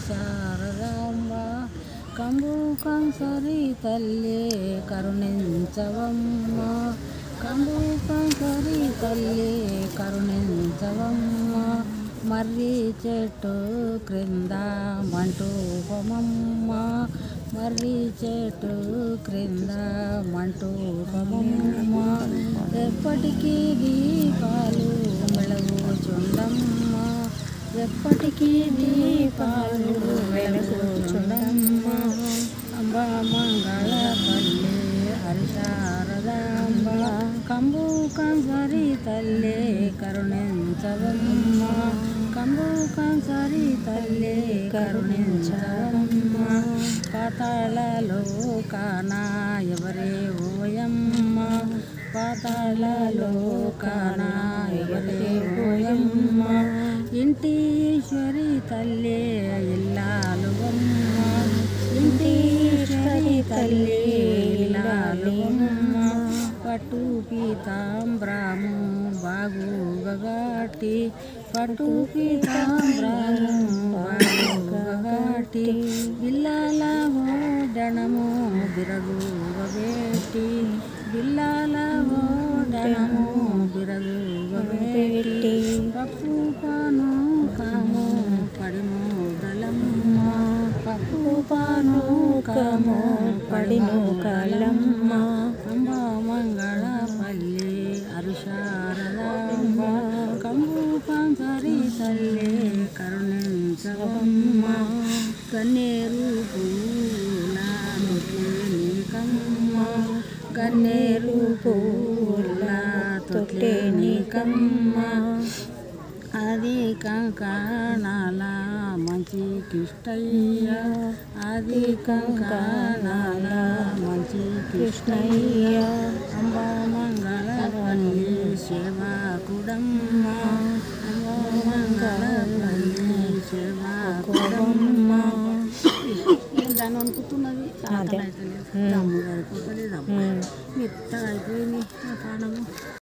శారదాంబ కంబు కంసరి తల్లి కరుణించవమ్మ కంబు కంసరి తల్లి కరుణించవమ్మ మర్రి చెట్టు క్రింద మంటూపమమ్మ మర్రి చెట్టు క్రింద మంటూపమమ్మ ఎప్పటికీ దీపాలు మెళగుచుండమ్మ ఎప్పటికీ దీపాలు వెలుగుచుండమ్మ అంబ మంగళ పల్లె హరిశారదాంబ కంబు కంసరి తల్లి కరుణించవమ్మ కంబు కంసరి తల్లి కరుణించవమ్మ పాతాళలో కానా ఎవరే ఓయమ్మ పాతాళలో కానా ఎవరే ఓయమ్మ ఇంటి ఈశ్వరి తల్లి ఇల్లాలువమ్మ ఇంటి ఈశ్వరి తల్లి ఇల్లాలువమ్మ పట్టు పీతాంబ్రాము బాగుగగాటి పట్టు పీతాంబ్రాము బాగుగగాటి బిల్లాల ఓడనము బిరగుగబెట్టి బిల్లాల ఓడనము బిరగుగబెట్టి పప్పు పాను కాము పడిమోదలమ్మ పప్పు పాను కాము పడిమోగలమ్మ అంబ మంగళ పల్లి అరుశారదాంబ కంబు పంసరి తల్లి కరుణించవమ్మ కన్నేరు పూల నీకమ్మ కన్నేరు పూల తొట్లేనికమ్మ అది కంకణాల మంచి కిష్టయ్య అది కంకణాల మంచి కృష్ణయ్య అంబ మంగళ పల్లి సేవాకుడమ్మ అంబ మంగళ పల్లి సేవాకుడమ్మ దాన్ని అనుకుతున్నది అదే. దమ్ము సరిపోతలేదు అమ్మ మెత్తగా అయిపోయింది నా ప్రాణము